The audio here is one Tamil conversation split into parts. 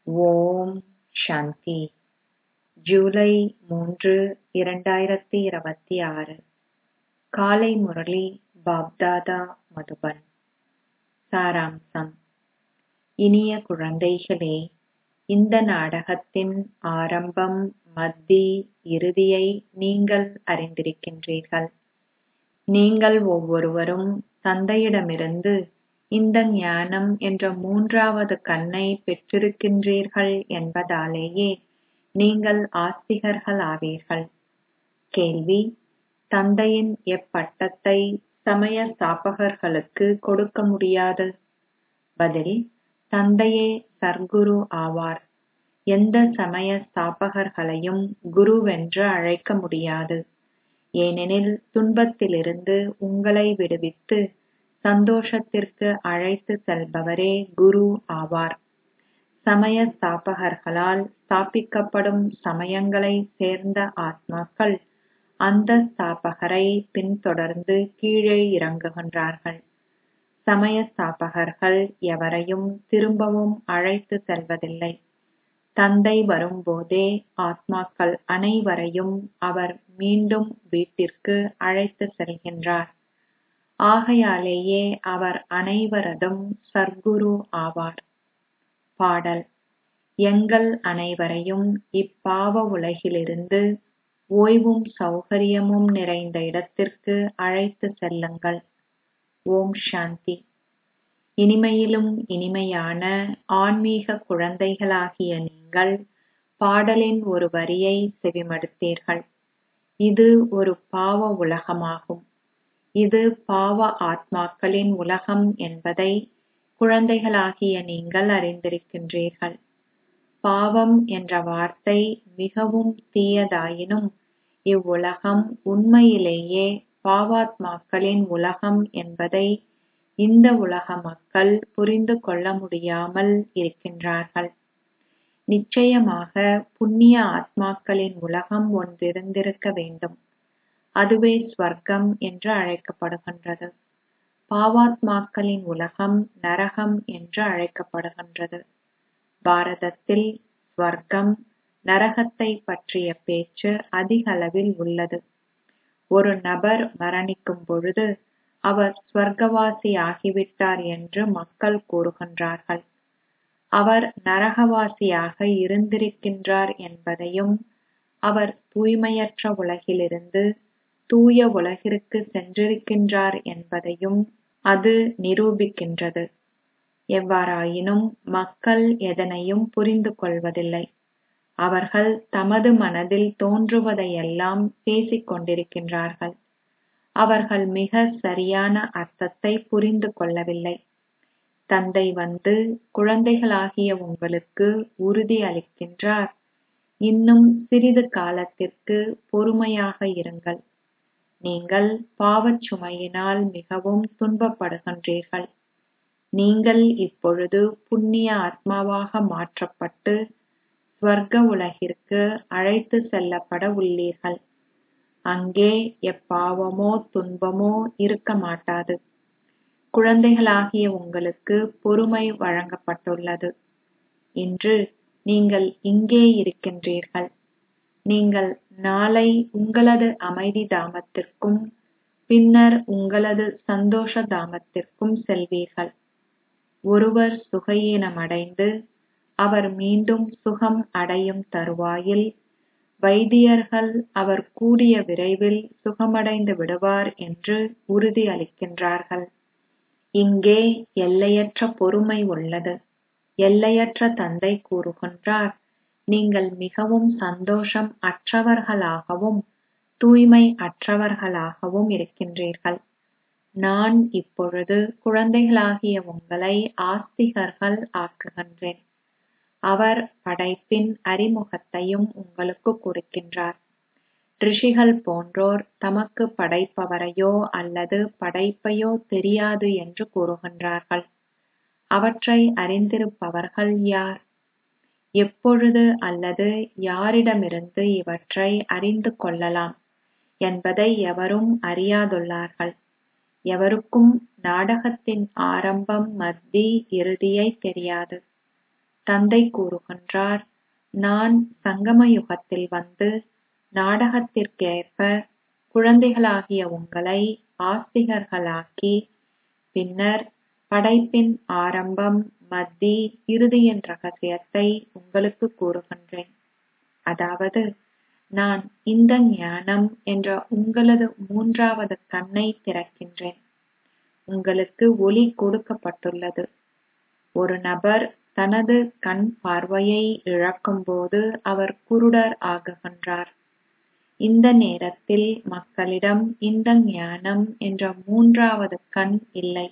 ஓம் சாந்தி ஜூலை மூன்று இரண்டாயிரத்தி இருபத்தி ஆறு காலை முரளி பாப்தாதா மதுபன் சாராம்சம் இனிய குழந்தைகளே இந்த நாடகத்தின் ஆரம்பம் மத்தி இறுதியை நீங்கள் அறிந்திருக்கின்றீர்கள் நீங்கள் ஒவ்வொருவரும் தந்தையிடமிருந்து இந்த ஞானம் என்ற மூன்றாவது கண்ணை பெற்றிருக்கின்றீர்கள் என்பதாலேயே நீங்கள் ஆஸ்திகர்கள் ஆவீர்கள் கேள்வி தந்தையின் எப்பட்டத்தை சமய ஸ்தாபகர்களுக்கு கொடுக்க முடியாது பதில் தந்தையே சர்க்குரு ஆவார் எந்த சமய ஸ்தாபகர்களையும் குருவென்று அழைக்க முடியாது ஏனெனில் துன்பத்திலிருந்து உங்களை விடுவித்து சந்தோஷத்திற்கு அழைத்து செல்பவரே குரு ஆவார் சமய ஸ்தாபகர்களால் ஸ்தாபிக்கப்படும் சமயங்களை சேர்ந்த ஆத்மாக்கள் அந்த ஸ்தாபகரை பின்தொடர்ந்து கீழே இறங்குகின்றார்கள் சமய ஸ்தாபகர்கள் எவரையும் திரும்பவும் அழைத்து செல்வதில்லை தந்தை வரும்போதே ஆத்மாக்கள் அனைவரையும் அவர் மீண்டும் வீட்டிற்கு அழைத்து செல்கின்றார் ஆகையாலேயே அவர் அனைவரதும் சர்க்குரு ஆவார் பாடல் எங்கள் அனைவரையும் இப்பாவ உலகிலிருந்து ஓய்வும் சௌகரியமும் நிறைந்த இடத்திற்கு அழைத்து செல்லுங்கள் ஓம் சாந்தி இனிமையிலும் இனிமையான ஆன்மீக குழந்தைகளாகிய நீங்கள் பாடலின் ஒரு வரியை செவிமடுத்தீர்கள் இது ஒரு பாவ உலகமாகும் இது பாவ ஆத்மாக்களின் உலகம் என்பதை குழந்தைகளாகிய நீங்கள் அறிந்திருக்கின்றீர்கள் பாவம் என்ற வார்த்தை மிகவும் தீயதாயினும் இவ்வுலகம் உண்மையிலேயே பாவாத்மாக்களின் உலகம் என்பதை இந்த உலக மக்கள் புரிந்து கொள்ள முடியாமல் இருக்கின்றார்கள் நிச்சயமாக புண்ணிய ஆத்மாக்களின் உலகம் ஒன்றிருந்திருக்க வேண்டும் அதுவே ஸ்வர்க்கம் என்று அழைக்கப்படுகின்றது பாவாத்மாக்களின் உலகம் நரகம் என்று அழைக்கப்படுகின்றது பாரதத்தில் ஸ்வர்க்கம் நரகத்தை பற்றிய பேச்சு அதிகளவில் உள்ளது ஒரு நபர் மரணிக்கும் பொழுது அவர் ஸ்வர்க்கவாசி ஆகிவிட்டார் என்று மக்கள் கூறுகின்றார்கள் அவர் நரகவாசியாக இருந்திருக்கின்றார் என்பதையும் அவர் தூய்மையற்ற உலகிலிருந்து தூய உலகிற்கு சென்றிருக்கின்றார் என்பதையும் அது நிரூபிக்கின்றது எவ்வாறாயினும் மக்கள் எதனையும் புரிந்து கொள்வதில்லை அவர்கள் தமது மனதில் தோன்றுவதையெல்லாம் பேசிக் கொண்டிருக்கின்றார்கள் அவர்கள் மிக சரியான அர்த்தத்தை புரிந்து கொள்ளவில்லை தந்தை வந்து குழந்தைகளாகிய உங்களுக்கு உறுதி அளிக்கின்றார் இன்னும் சிறிது காலத்திற்கு பொறுமையாக இருங்கள் நீங்கள் பாவச் சுமையினால் மிகவும் துன்பப்படுகின்றீர்கள் நீங்கள் இப்பொழுது புண்ணிய ஆத்மாவாக மாற்றப்பட்டு ஸ்வர்க்க உலகிற்கு அழைத்து செல்லப்பட உள்ளீர்கள் அங்கே எப்பாவமோ துன்பமோ இருக்க மாட்டாது குழந்தைகளாகிய உங்களுக்கு பொறுமை வழங்கப்பட்டுள்ளது இன்று நீங்கள் இங்கே இருக்கின்றீர்கள் நீங்கள் நாளை உங்களது அமைதி தாமத்திற்கும் பின்னர் உங்களது சந்தோஷ தாமத்திற்கும் செல்வீர்கள் ஒருவர் சுகையீனமடைந்து அவர் மீண்டும் சுகம் அடையும் தருவாயில் வைத்தியர்கள் அவர் கூடிய விரைவில் சுகமடைந்து விடுவார் என்று உறுதி அளிக்கின்றார்கள் இங்கே எல்லையற்ற பொறுமை உள்ளது எல்லையற்ற தந்தை கூறுகின்றார் நீங்கள் மிகவும் சந்தோஷம் அற்றவர்களாகவும் தூய்மை அற்றவர்களாகவும் இருக்கின்றீர்கள் நான் இப்பொழுது குழந்தைகளாகிய உங்களை ஆஸ்திகர்கள் ஆக்குகின்றேன் அவர் படைப்பின் அறிமுகத்தையும் உங்களுக்கு கொடுக்கின்றார் ரிஷிகள் போன்றோர் தமக்கு படைப்பவரையோ அல்லது படைப்பையோ தெரியாது என்று கூறுகின்றார்கள் அவற்றை அறிந்திருப்பவர்கள் யார் எப்பொழுது அல்லது யாரிடமிருந்து இவற்றை அறிந்து கொள்ளலாம் என்பதை எவரும் அறியாதுள்ளார்கள் எவருக்கும் நாடகத்தின் ஆரம்பம் மத்தி இறுதியை தெரியாது தந்தை கூறுகின்றார் நான் சங்கம யுகத்தில் வந்து நாடகத்திற்கேற்ப குழந்தைகளாகிய உங்களை ஆஸ்திகர்களாக்கி பின்னர் படைப்பின் ஆரம்பம் மத்தி இறுதியின் ரகசியத்தை உங்களுக்கு கூறுகின்றேன் அதாவது நான் இந்த ஞானம் என்ற உங்களது மூன்றாவது கண்ணை திறக்கின்றேன் உங்களுக்கு ஒளி கொடுக்கப்பட்டுள்ளது ஒரு நபர் தனது கண் பார்வையை இழக்கும்போது அவர் குருடர் ஆகுகின்றார் இந்த நேரத்தில் மக்களிடம் இந்த ஞானம் என்ற மூன்றாவது கண் இல்லை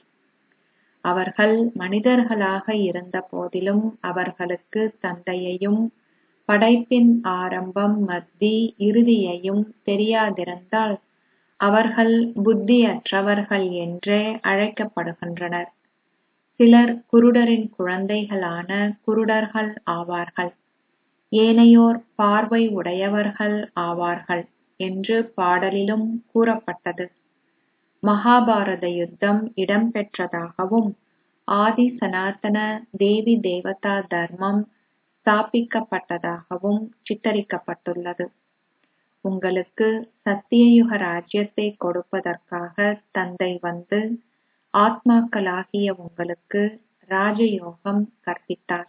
அவர்கள் மனிதர்களாக இருந்த போதிலும் அவர்களுக்கு தந்தையையும் படைப்பின் ஆரம்பம் மத்தி இறுதியையும் தெரியாதிருந்தால் அவர்கள் புத்தியற்றவர்கள் என்றே அழைக்கப்படுகின்றனர் சிலர் குருடரின் குழந்தைகளான குருடர்கள் ஆவார்கள் ஏனையோர் பார்வை உடையவர்கள் ஆவார்கள் என்று பாடலிலும் கூறப்பட்டது மகாபாரத யுத்தம் இடம்பெற்றதாகவும் ஆதி சனாதன தேவி தேவதா தர்மம் ஸ்தாபிக்கப்பட்டதாகவும் சித்தரிக்கப்பட்டுள்ளது உங்களுக்கு சத்தியயுக ராஜ்யத்தை கொடுப்பதற்காக தந்தை வந்து ஆத்மாக்களாகிய உங்களுக்கு ராஜயோகம் கற்பித்தார்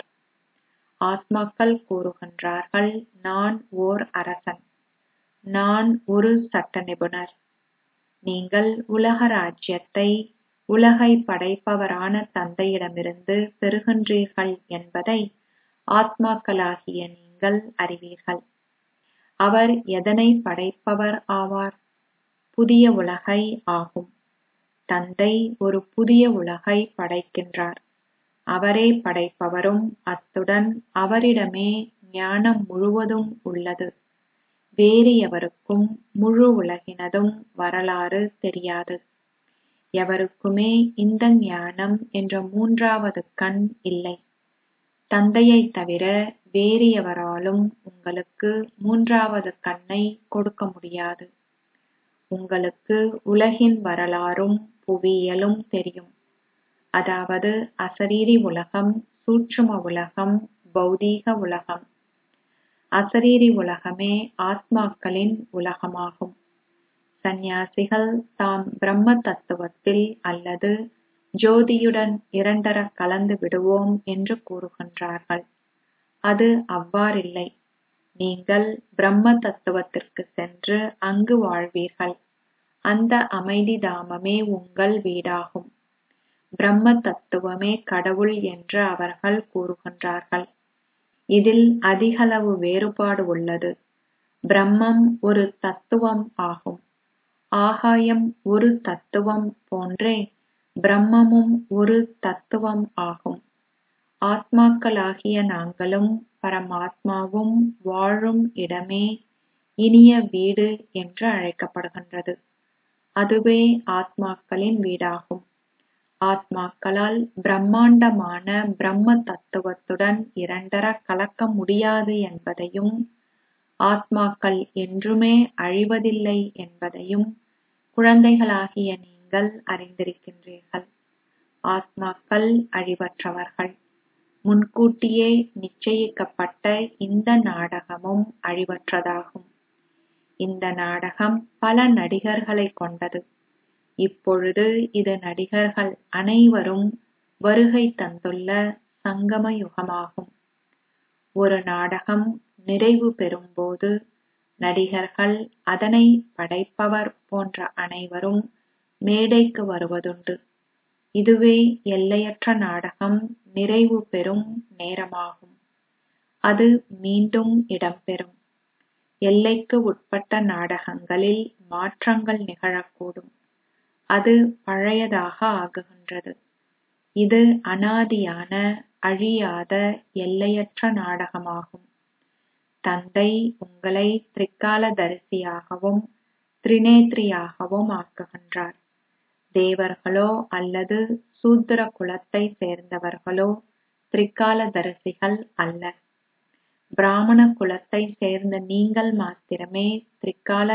ஆத்மாக்கள் கூறுகின்றார்கள் நான் ஓர் அரசன் நான் ஒரு சட்ட நிபுணர் நீங்கள் உலக ராஜ்யத்தை உலகை படைப்பவரான தந்தையிடமிருந்து பெறுகின்றீர்கள் என்பதை ஆத்மாக்களாகிய நீங்கள் அறிவீர்கள் அவர் எதனை படைப்பவர் ஆவார் புதிய உலகை ஆகும் தந்தை ஒரு புதிய உலகை படைக்கின்றார் அவரே படைப்பவரும் அத்துடன் அவரிடமே ஞானம் முழுவதும் உள்ளது வேறு எவருக்கும் முழு உலகினதும் வரலாறு தெரியாது எவருக்குமே இந்த ஞானம் என்ற மூன்றாவது கண் இல்லை தந்தையைத் தவிர வேறு எவராலும் உங்களுக்கு மூன்றாவது கண்ணை கொடுக்க முடியாது உங்களுக்கு உலகின் வரலாறும் புவியியலும் தெரியும் அதாவது அசரீரி உலகம் சூட்சும உலகம் பௌதீக உலகம் அசரீரி உலகமே ஆத்மாக்களின் உலகமாகும் சந்நியாசிகள் தாம் பிரம்ம தத்துவத்தில் அல்லது ஜோதியுடன் இரண்டர கலந்து விடுவோம் என்று கூறுகின்றார்கள் அது அவ்வாறில்லை நீங்கள் பிரம்ம தத்துவத்திற்கு சென்று அங்கு வாழ்வீர்கள் அந்த அமைதி தாமமே உங்கள் வீடாகும் பிரம்ம தத்துவமே கடவுள் என்று அவர்கள் கூறுகின்றார்கள் இதில் அதிகளவு வேறுபாடு உள்ளது பிரம்மம் ஒரு தத்துவம் ஆகும் ஆகாயம் ஒரு தத்துவம் போன்றே பிரம்மமும் ஒரு தத்துவம் ஆகும் ஆத்மாக்களாகிய நாங்களும் பரமாத்மாவும் வாழும் இடமே இனிய வீடு என்று அழைக்கப்படுகின்றது அதுவே ஆத்மாக்களின் வீடாகும் ஆத்மாக்களால் பிரம்மாண்டமான பிரம்ம தத்துவத்துடன் இரண்டர கலக்க முடியாது என்பதையும் ஆத்மாக்கள் என்றுமே அழிவதில்லை என்பதையும் குழந்தைகளாகிய நீங்கள் அறிந்திருக்கின்றீர்கள் ஆத்மாக்கள் அழிவற்றவர்கள் முன்கூட்டியே நிச்சயிக்கப்பட்ட இந்த நாடகமும் அழிவற்றதாகும் இந்த நாடகம் பல நடிகர்களை கொண்டது இப்பொழுது இது நடிகர்கள் அனைவரும் வருகை தந்துள்ள சங்கம யுகமாகும் ஒரு நாடகம் நிறைவு பெறும்போது நடிகர்கள் அதனை படைப்பவர் போன்ற அனைவரும் மேடைக்கு வருவதுண்டு இதுவே எல்லையற்ற நாடகம் நிறைவு பெறும் நேரமாகும் அது மீண்டும் இடம்பெறும் எல்லைக்கு உட்பட்ட நாடகங்களில் மாற்றங்கள் நிகழக்கூடும் அது பழையதாக ஆகுகின்றது இது அனாதியான அழியாத எல்லையற்ற நாடகமாகும் தந்தை உங்களை திரிகாலதரிசியாகவும் திரிநேத்ரியாகவும் ஆக்குகின்றார் தேவர்களோ அல்லது சூத்திர குலத்தை சேர்ந்தவர்களோ திரிகாலதரிசிகள் அல்ல பிராமண குலத்தை சேர்ந்த நீங்கள் மாத்திரமே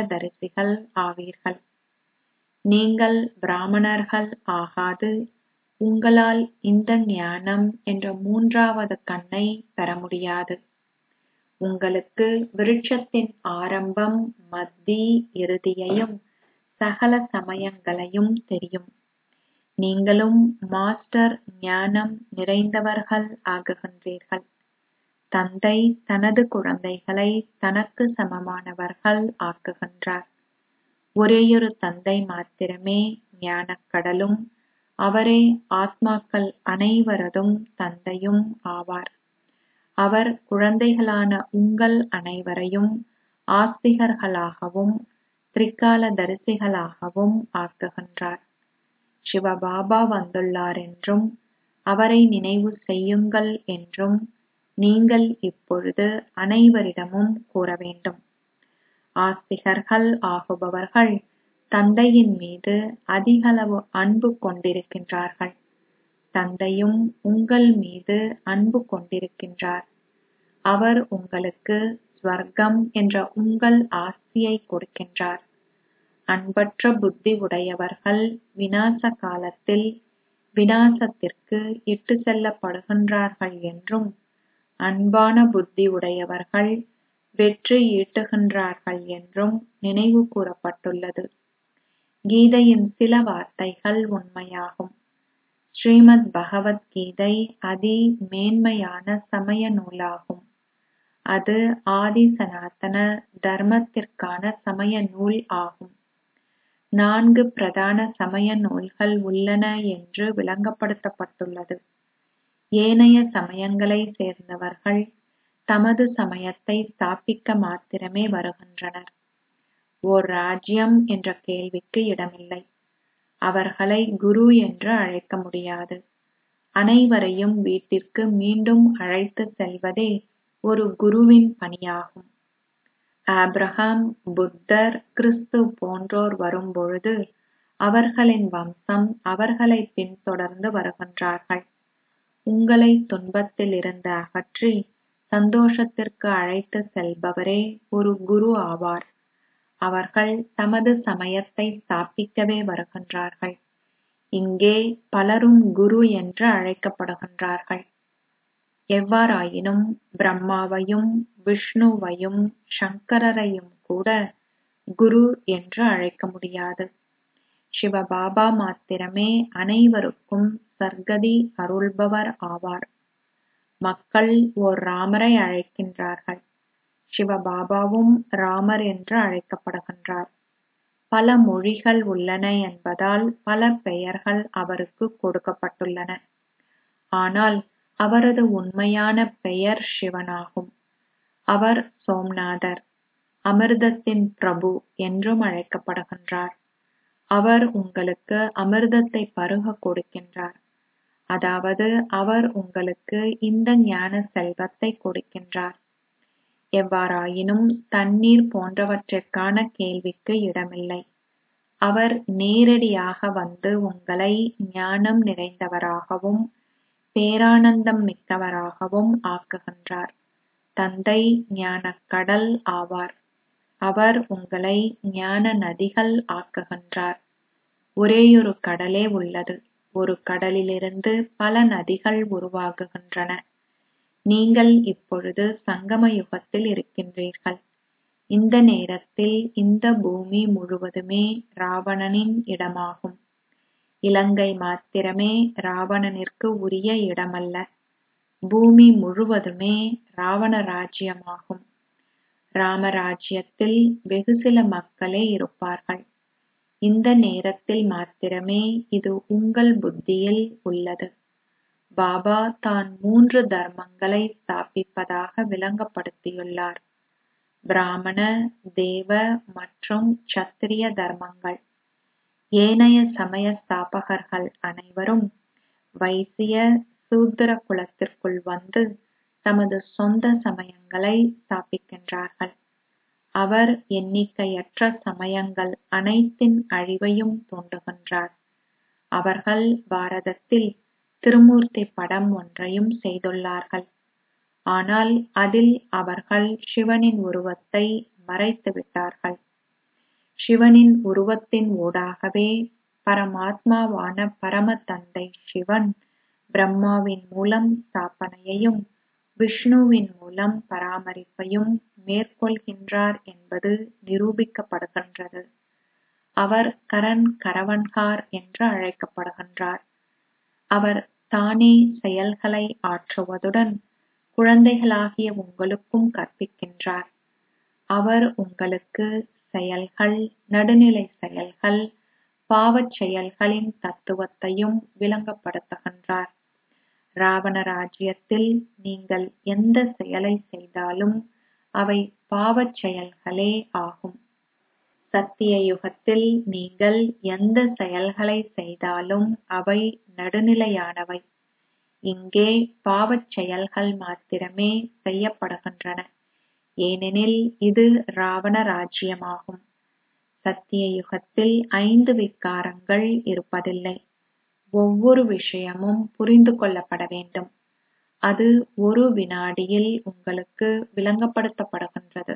திரிகாலதரிசிகள் ஆவீர்கள் நீங்கள் பிராமணர்கள் ஆகாது உங்களால் இந்த ஞானம் என்ற மூன்றாவது கண்ணை பெற முடியாது உங்களுக்கு விருட்சத்தின் ஆரம்பம் மத்தி இறுதியையும் சகல சமயங்களையும் தெரியும் நீங்களும் மாஸ்டர் ஞானம் நிறைந்தவர்கள் ஆகுகின்றீர்கள் தந்தை தனது குழந்தைகளை தனக்கு சமமானவர்கள் ஆக்குகின்றார் ஒரேயொரு தந்தை மாத்திரமே ஞானக்கடலும் அவரே ஆத்மாக்கள் அனைவரதும் தந்தையும் ஆவார் அவர் குழந்தைகளான உங்கள் அனைவரையும் ஆஸ்திகர்களாகவும் திரிகாலதரிசிகளாகவும் ஆக்குகின்றார் சிவபாபா வந்துள்ளார் என்றும் அவரை நினைவு செய்யுங்கள் என்றும் நீங்கள் இப்பொழுது அனைவரிடமும் கூற வேண்டும் ஆஸ்திகர்கள் ஆகுபவர்கள் தந்தையின் மீது அதிகளவு அன்பு கொண்டிருக்கின்றார்கள் தந்தையும் உங்கள் மீது அன்பு கொண்டிருக்கின்றார் அவர் உங்களுக்கு ஸ்வர்க்கம் என்ற உங்கள் ஆஸ்தியை கொடுக்கின்றார் அன்பற்ற புத்தி உடையவர்கள் விநாச காலத்தில் விநாசத்திற்கு இட்டு செல்லப்படுகின்றார்கள் என்றும் அன்பான புத்தி உடையவர்கள் வெற்றி ஈட்டுகின்றார்கள் என்றும் நினைவு கூறப்பட்டுள்ளது கீதையின் சில வார்த்தைகள் உண்மையாகும் ஸ்ரீமத் பகவத்கீதை அதி மேன்மையான சமய நூலாகும் அது ஆதி சனாதன தர்மத்திற்கான சமய நூல் ஆகும் நான்கு பிரதான சமய நூல்கள் உள்ளன என்று விளங்கப்படுத்தப்பட்டுள்ளது ஏனைய சமயங்களை சேர்ந்தவர்கள் தமது சமயத்தை ஸ்தாபிக்க மாத்திரமே வருகின்றனர் ஓர் ராஜ்யம் என்ற கேள்விக்கு இடமில்லை அவர்களை குரு என்று அழைக்க முடியாது அனைவரையும் வீட்டிற்கு மீண்டும் அழைத்து செல்வதே ஒரு குருவின் பணியாகும் ஆப்ரஹாம் புத்தர் கிறிஸ்து போன்றோர் வரும்பொழுது அவர்களின் வம்சம் அவர்களை பின்தொடர்ந்து வருகின்றார்கள் உங்களை துன்பத்திலிருந்து அகற்றி சந்தோஷத்திற்கு அழைத்து செல்பவரே ஒரு குரு ஆவார் அவர்கள் தமது சமயத்தை ஸ்தாபிக்கவே வருகின்றார்கள் இங்கே பலரும் குரு என்று அழைக்கப்படுகின்றார்கள் எவ்வாறாயினும் பிரம்மாவையும் விஷ்ணுவையும் சங்கரரையும் கூட குரு என்று அழைக்க முடியாது சிவபாபா மாத்திரமே அனைவருக்கும் சர்க்கதி அருள்பவர் ஆவார் மக்கள் ஓர் ராமரை அழைக்கின்றார்கள் சிவபாபாவும் ராமர் என்று அழைக்கப்படுகின்றார் பல மொழிகள் உள்ளன என்பதால் பல பெயர்கள் அவருக்கு கொடுக்கப்பட்டுள்ளன ஆனால் அவரது உண்மையான பெயர் சிவனாகும் அவர் சோம்நாதர் அமிர்தத்தின் பிரபு என்றும் அழைக்கப்படுகின்றார் அவர் உங்களுக்கு அமிர்தத்தை பருக கொடுக்கின்றார் அதாவது அவர் உங்களுக்கு இந்த ஞான செல்வத்தை கொடுக்கின்றார் எவ்வாறாயினும் தண்ணீர் போன்றவற்றிற்கான கேள்விக்கு இடமில்லை அவர் நேரடியாக வந்து உங்களை ஞானம் நிறைந்தவராகவும் பேரானந்தம் மிக்கவராகவும் ஆக்குகின்றார் தந்தை ஞானக் கடல் ஆவார் அவர் உங்களை ஞான நதிகள் ஆக்குகின்றார் ஒரேயொரு கடலே உள்ளது ஒரு கடலிலிருந்து பல நதிகள் உருவாகுகின்றன நீங்கள் இப்பொழுது சங்கம யுகத்தில் இருக்கின்றீர்கள் இந்த நேரத்தில் இந்த பூமி முழுவதுமே ராவணனின் இடமாகும் இலங்கை மாத்திரமே ராவணனிற்கு உரிய இடமல்ல பூமி முழுவதுமே ராவண ராஜ்யமாகும் ராமராஜ்யத்தில் வெகு சில மக்களே இருப்பார்கள் இந்த நேரத்தில் மாத்திரமே இது உங்கள் புத்தியில் உள்ளது பாபா தான் மூன்று தர்மங்களை ஸ்தாபிப்பதாக விளங்கப்படுத்தியுள்ளார் பிராமண தேவ மற்றும் சத்திரிய தர்மங்கள் ஏனைய சமய ஸ்தாபகர்கள் அனைவரும் வைசிய சூத்திர குலத்திற்குள் வந்து தமது சொந்த சமயங்களை ஸ்தாபிக்கின்றார்கள் அவர் எண்ணிக்கையற்ற சமயங்கள் அனைத்தின் அழிவையும் தூண்டுகின்றார் அவர்கள் பாரதத்தில் திருமூர்த்தி படம் ஒன்றையும் செய்துள்ளார்கள் ஆனால் அதில் அவர்கள் சிவனின் உருவத்தை மறைத்து விட்டார்கள் சிவனின் உருவத்தின் ஊடாகவே பரமாத்மாவான பரம தந்தை சிவன் பிரம்மாவின் மூலம் ஸ்தாபனையையும் விஷ்ணுவின் மூலம் பராமரிப்பையும் மேற்கொள்கின்றார் என்பது நிரூபிக்கப்படுகின்றது அவர் கரண் கரவன்கார் என்று அழைக்கப்படுகின்றார் அவர் தானே செயல்களை ஆற்றுவதுடன் குழந்தைகளாகிய உங்களுக்கும் கற்பிக்கின்றார் அவர் உங்களுக்கு செயல்கள் நடுநிலை செயல்கள் பாவச் செயல்களின் தத்துவத்தையும் விளங்கப்படுத்துகின்றார் ராவண ராஜ்யத்தில் நீங்கள் எந்த செயலை செய்தாலும் அவை பாவச் செயல்களே ஆகும் சத்திய யுகத்தில் நீங்கள் எந்த செயல்களை செய்தாலும் அவை நடுநிலையானவை இங்கே பாவச் செயல்கள் மாத்திரமே செய்யப்படுகின்றன ஏனெனில் இது ராவண ராஜ்யமாகும் சத்திய யுகத்தில் ஐந்து விகாரங்கள் இருப்பதில்லை ஒவ்வொரு விஷயமும் புரிந்து கொள்ளப்பட வேண்டும் அது ஒரு வினாடியில் உங்களுக்கு விளங்கப்படுத்தப்படுகின்றது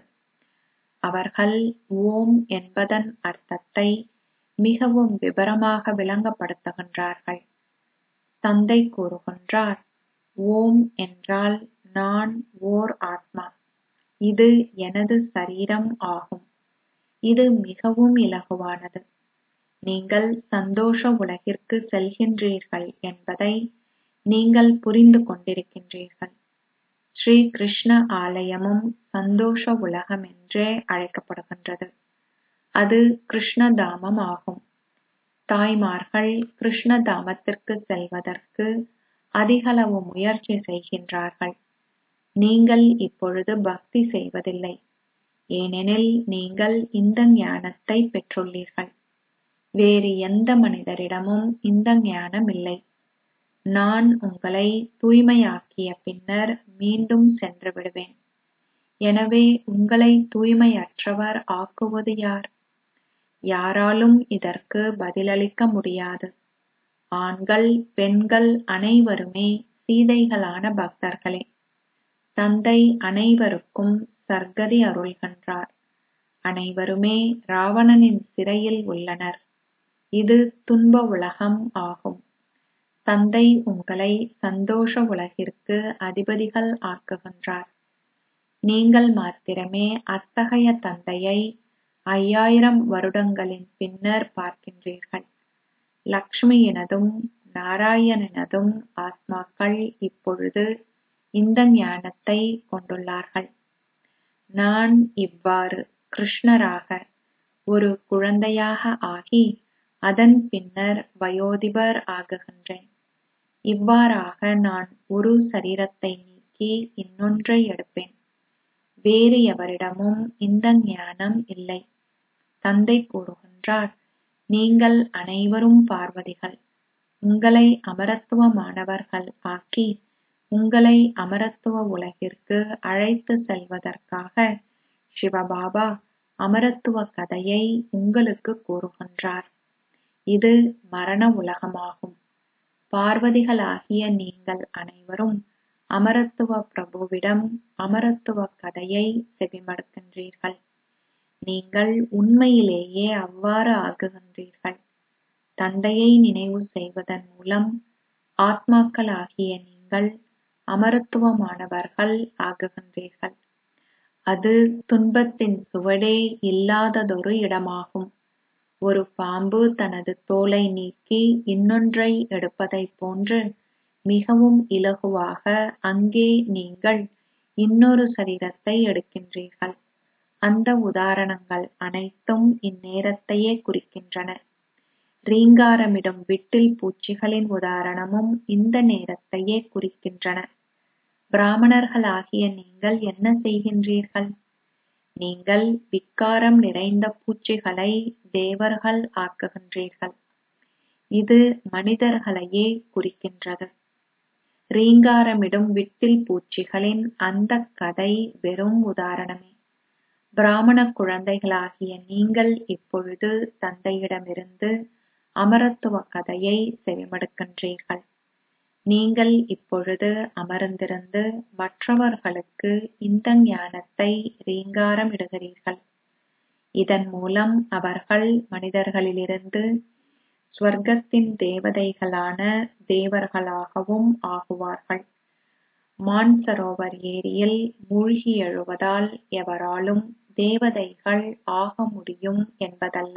அவர்கள் ஓம் என்பதன் அர்த்தத்தை மிகவும் விபரமாக விளங்கப்படுத்துகின்றார்கள் தந்தை கூறுகின்றார் ஓம் என்றால் நான் ஓர் ஆத்மா இது எனது சரீரம் ஆகும் இது மிகவும் இலகுவானது நீங்கள் சந்தோஷ உலகிற்கு செல்கின்றீர்கள் என்பதை நீங்கள் புரிந்து கொண்டிருக்கின்றீர்கள் ஸ்ரீ கிருஷ்ண ஆலயமும் சந்தோஷ உலகம் என்றே அழைக்கப்படுகின்றது அது கிருஷ்ணதாமம் ஆகும் தாய்மார்கள் கிருஷ்ணதாமத்திற்கு செல்வதற்கு அதிகளவு முயற்சி செய்கின்றார்கள் நீங்கள் இப்பொழுது பக்தி செய்வதில்லை ஏனெனில் நீங்கள் இந்த ஞானத்தை பெற்றுள்ளீர்கள் வேறு எந்த மனிதரிடமும் இந்த ஞானம் இல்லை நான் உங்களை தூய்மையாக்கிய பின்னர் மீண்டும் சென்று விடுவேன் எனவே உங்களை தூய்மையற்றவர் ஆக்குவது யார் யாராலும் இதற்கு பதிலளிக்க முடியாது ஆண்கள் பெண்கள் அனைவருமே சீதைகளான பக்தர்களே தந்தை அனைவருக்கும் சர்க்கதி அருள்கின்றார் அனைவருமே ராவணனின் சிறையில் உள்ளனர் இது துன்ப உலகம் ஆகும் தந்தை உங்களை சந்தோஷ உலகிற்கு அதிபதிகள் ஆக்குகின்றார் நீங்கள் மாத்திரமே அத்தகைய தந்தையை ஐயாயிரம் வருடங்களின் பின்னர் பார்க்கின்றீர்கள் லக்ஷ்மியினதும் நாராயணனதும் ஆத்மாக்கள் இப்பொழுது இந்த ஞானத்தை கொண்டுள்ளார்கள் நான் இவ்வாறு கிருஷ்ணராக ஒரு குழந்தையாக ஆகி அதன் பின்னர் வயோதிபர் ஆகுகின்றேன் இவ்வாறாக நான் ஒரு சரீரத்தை நீக்கி இன்னொன்றை எடுப்பேன் வேறு எவரிடமும் இந்த ஞானம் இல்லை தந்தை கூறுகின்றார் நீங்கள் அனைவரும் பார்வதிகள் உங்களை அமரத்துவமானவர்கள் ஆக்கி உங்களை அமரத்துவ உலகிற்கு அழைத்து செல்வதற்காக சிவபாபா அமரத்துவ கதையை உங்களுக்கு கூறுகின்றார் இது மரண உலகமாகும் பார்வதிகளாகிய நீங்கள் அனைவரும் அமரத்துவ பிரபுவிடம் அமரத்துவ கதையை செவிமடுக்கின்றீர்கள் நீங்கள் உண்மையிலேயே அவ்வாறு ஆகுகின்றீர்கள் தந்தையை நினைவு செய்வதன் மூலம் ஆத்மாக்களாகிய நீங்கள் அமரத்துவமானவர்கள் ஆகுகின்றீர்கள் அது துன்பத்தின் சுவடே இல்லாததொரு இடமாகும் ஒரு பாம்பு தனது தோலை நீக்கி இன்னொன்றை எடுப்பதைப் போன்று மிகவும் இலகுவாக அங்கே நீங்கள் இன்னொரு சரீரத்தை எடுக்கின்றீர்கள் அந்த உதாரணங்கள் அனைத்தும் இந்நேரத்தையே குறிக்கின்றன ரீங்காரமிடும் விட்டில் பூச்சிகளின் உதாரணமும் இந்த நேரத்தையே குறிக்கின்றன பிராமணர்களாகிய நீங்கள் என்ன செய்கின்றீர்கள் நீங்கள் விக்காரம் நிறைந்த பூச்சிகளை தேவர்கள் ஆக்குகின்றீர்கள் இது மனிதர்களையே குறிக்கின்றது ரீங்காரமிடும் விட்டில் பூச்சிகளின் அந்த கதை வெறும் உதாரணமே பிராமண குழந்தைகளாகிய நீங்கள் இப்பொழுது தந்தையிடமிருந்து அமரத்துவ கதையை செவிமடுக்கின்றீர்கள் நீங்கள் இப்பொழுது அமர்ந்திருந்து மற்றவர்களுக்கு இந்த ஞானத்தை ரீங்காரம் இடுகிறீர்கள் இதன் மூலம் அவர்கள் மனிதர்களிலிருந்து ஸ்வர்க்கத்தின் தேவதைகளான தேவர்களாகவும் ஆகுவார்கள் மான்சரோவர் ஏரியில் மூழ்கி எழுவதால் எவராலும் தேவதைகள் ஆக முடியும் என்பதல்ல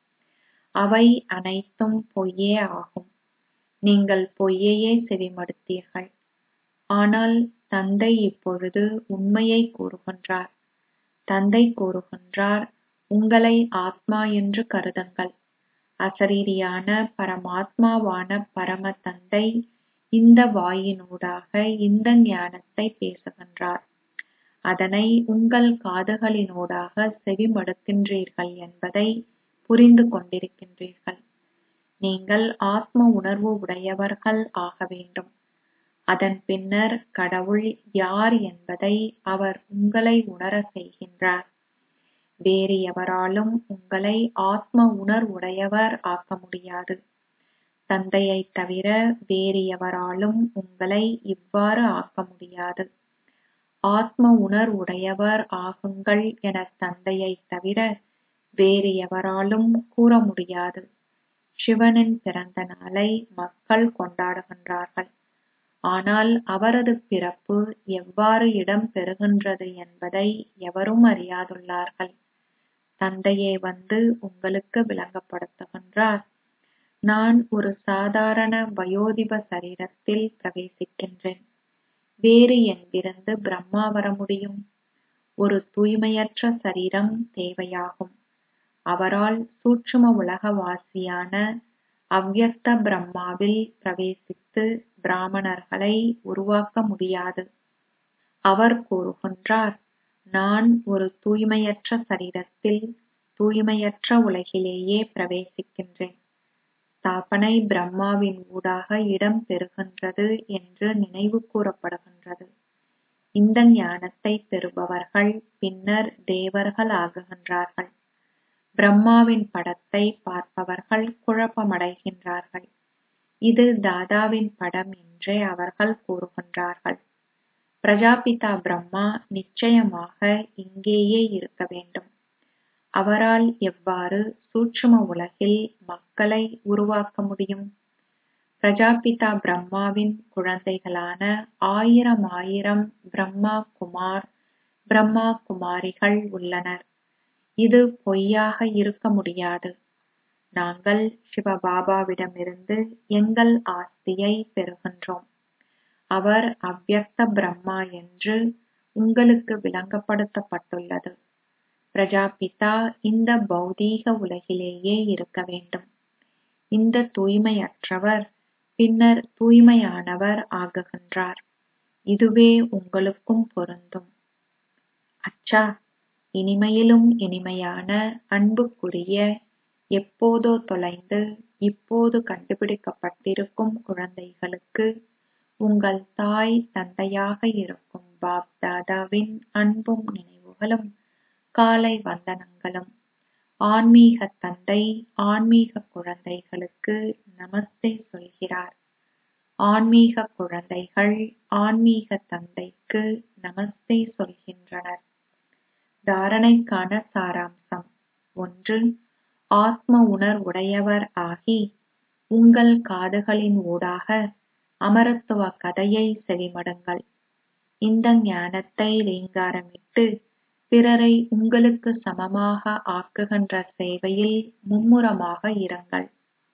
அவை அனைத்தும் பொய்யே ஆகும் நீங்கள் பொய்யையே செவிமடுத்தீர்கள் ஆனால் தந்தை இப்பொழுது உண்மையை கூறுகின்றார் தந்தை கூறுகின்றார் உங்களை ஆத்மா என்று கருதுங்கள் அசரீரியான பரமாத்மாவான பரம தந்தை இந்த வாயினூடாக இந்த ஞானத்தை பேசுகின்றார் அதனை உங்கள் காதுகளினூடாக செவிமடுக்கின்றீர்கள் என்பதை புரிந்து கொண்டிருக்கின்றீர்கள் நீங்கள் ஆத்ம உணர்வு உடையவர்கள் ஆக வேண்டும் அதன் பின்னர் கடவுள் யார் என்பதை அவர் உங்களை உணர செய்கின்றார் வேறு எவராலும் உங்களை ஆத்ம உணர்வுடையவர் ஆக்க முடியாது தந்தையைத் தவிர வேறு எவராலும் உங்களை இவ்வாறு ஆக்க முடியாது ஆத்ம உணர்வுடையவர் ஆகுங்கள் என தந்தையைத் தவிர வேறு எவராலும் கூற முடியாது சிவனின் பிறந்த நாளை மக்கள் கொண்டாடுகின்றார்கள் ஆனால் அவரது பிறப்பு எவ்வாறு இடம் பெறுகின்றது என்பதை எவரும் அறியாதுள்ளார்கள் தந்தையே வந்து உங்களுக்கு விளங்கப்படுத்துகின்றார் நான் ஒரு சாதாரண வயோதிப சரீரத்தில் பிரவேசிக்கின்றேன் வேறு எங்கிருந்து பிரம்மா வர முடியும் ஒரு தூய்மையற்ற சரீரம் தேவையாகும் அவரால் சூட்சும உலகவாசியான அவ்யக்த பிரம்மாவில் பிரவேசித்து பிராமணர்களை உருவாக்க முடியாது அவர் கூறுகின்றார் நான் ஒரு தூய்மையற்ற சரீரத்தில் தூய்மையற்ற உலகிலேயே பிரவேசிக்கின்றேன் ஸ்தாபனை பிரம்மாவின் ஊடாக இடம் பெறுகின்றது என்று நினைவு கூறப்படுகின்றது இந்த ஞானத்தை பெறுபவர்கள் பின்னர் தேவர்கள் ஆகுகின்றார்கள் பிரம்மாவின் படத்தை பார்ப்பவர்கள் குழப்பமடைகின்றார்கள் இது தாதாவின் படம் என்றே அவர்கள் கூறுகின்றார்கள் பிரஜாபிதா பிரம்மா நிச்சயமாக இங்கேயே இருக்க வேண்டும் அவரால் எவ்வாறு சூட்சும உலகில் மக்களை உருவாக்க முடியும் பிரஜாபிதா பிரம்மாவின் குழந்தைகளான ஆயிரம் ஆயிரம் பிரம்மா குமார் பிரம்மா குமாரிகள் உள்ளனர் இது பொய்யாக இருக்க முடியாது நாங்கள் சிவபாபாவிடமிருந்து எங்கள் ஆஸ்தியை பெறுகின்றோம் அவர் அவ்யக்த பிரம்மா என்று உங்களுக்கு விளங்கப்படுத்தப்பட்டுள்ளது பிரஜாபிதா இந்த பௌதீக உலகிலேயே இருக்க வேண்டும் இந்த தூய்மையற்றவர் பின்னர் தூய்மையானவர் ஆகுகின்றார் இதுவே உங்களுக்கும் பொருந்தும் அச்சா இனிமையிலும் இனிமையான அன்புக்குரிய எப்போதோ தொலைந்து இப்போது கண்டுபிடிக்கப்பட்டிருக்கும் குழந்தைகளுக்கு உங்கள் தாய் தந்தையாக இருக்கும் பாப் தாதாவின் அன்பும் நினைவுகளும் காலை வந்தனங்களும் ஆன்மீக தந்தை ஆன்மீக குழந்தைகளுக்கு நமஸ்தே சொல்கிறார் ஆன்மீக குழந்தைகள் ஆன்மீக தந்தைக்கு நமஸ்தே சொல்கின்றனர் தாரணைக்கான சாராம்சம் ஒன்று ஆத்ம உணர்வுடையவர் ஆகி உங்கள் காதுகளின் ஊடாக அமரத்துவ கதையை செவிமடுங்கள் இந்த ஞானத்தை ரீங்காரமிட்டு பிறரை உங்களுக்கு சமமாக ஆக்குகின்ற சேவையில் மும்முரமாக இருங்கள்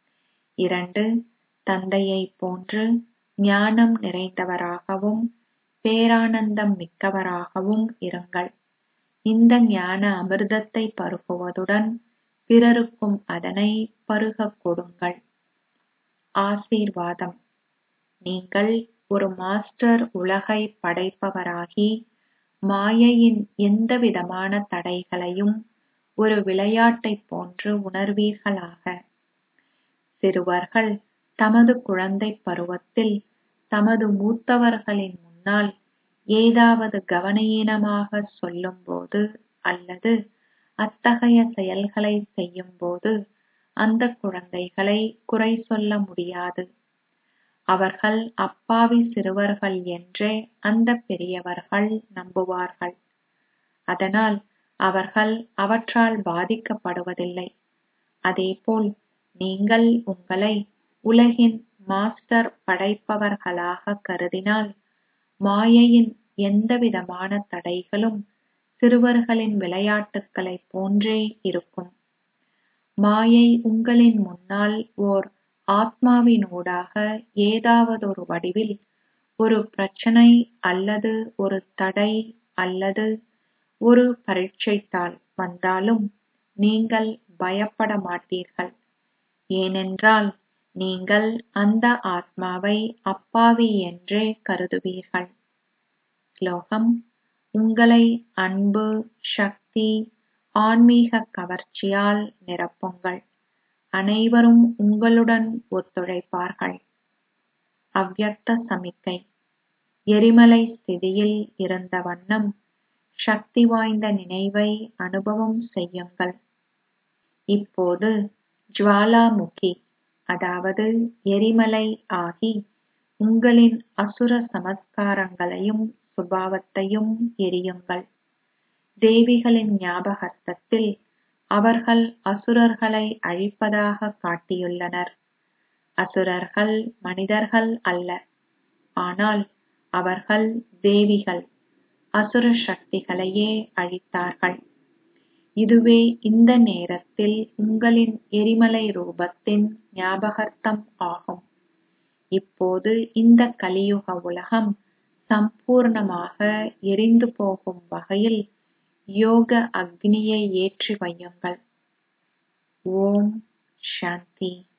இரண்டு தந்தையைப் போன்று ஞானம் நிறைந்தவராகவும் பேரானந்தம் மிக்கவராகவும் இருங்கள் இந்த ஞான அமிர்தத்தை பருகுவதுடன் பிறருக்கும் அதனை பருகக் கொடுங்கள் ஆசீர்வாதம் நீங்கள் ஒரு மாஸ்டர் உலகை படைப்பவராகி மாயையின் எந்தவிதமான தடைகளையும் ஒரு விளையாட்டைப் போன்று உணர்வீர்களாக சிறுவர்கள் தமது குழந்தைப் பருவத்தில் தமது மூத்தவர்களின் முன்னால் ஏதாவது கவனயீனமாக சொல்லும்போது அல்லது அத்தகைய செயல்களை செய்யும்போது அந்த குழந்தைகளை குறை சொல்ல முடியாது அவர்கள் அப்பாவி சிறுவர்கள் என்றே அந்த பெரியவர்கள் நம்புவார்கள் அதனால் அவர்கள் அவற்றால் பாதிக்கப்படுவதில்லை அதேபோல் நீங்கள் உங்களை உலகின் மாஸ்டர் படைப்பவர்களாக கருதினால் மாயையின் எந்தவிதமான தடைகளும் சிறுவர்களின் விளையாட்டுக்களைப் போன்றே இருக்கும் மாயை உங்களின் முன்னால் ஓர் ஆத்மாவினூடாக ஏதாவதொரு வடிவில் ஒரு பிரச்சனை அல்லது ஒரு தடை அல்லது ஒரு பரீட்சைத்தாள் வந்தாலும் நீங்கள் பயப்பட மாட்டீர்கள் ஏனென்றால் நீங்கள் அந்த ஆத்மாவை அப்பாவி என்றே கருதுவீர்கள் ஸ்லோகம் உங்களை அன்பு சக்தி ஆன்மீக கவர்ச்சியால் நிரப்புங்கள் அனைவரும் உங்களுடன் ஒத்துழைப்பார்கள் அவ்யக்த சமிக்கை எரிமலை ஸ்திதியில் இருந்த வண்ணம் சக்தி வாய்ந்த நினைவை அனுபவம் செய்யுங்கள் இப்போது ஜுவாலாமுகி அதாவது எரிமலை ஆகி உங்களின் அசுர சமஸ்காரங்களையும் சுபாவத்தையும் எரியுங்கள் தேவிகளின் ஞாபகார்த்தத்தில் அவர்கள் அசுரர்களை அழிப்பதாக காட்டியுள்ளனர் அசுரர்கள் மனிதர்கள் அல்ல ஆனால் அவர்கள் தேவிகள் அசுர சக்திகளையே அழித்தார்கள் இதுவே இந்த நேரத்தில் உங்களின் எரிமலை ரூபத்தின் ஞாபகார்த்தம் ஆகும் இப்போது இந்த கலியுக உலகம் சம்பூர்ணமாக எரிந்து போகும் வகையில் யோக அக்னியை ஏற்றி வையுங்கள் ஓம் சாந்தி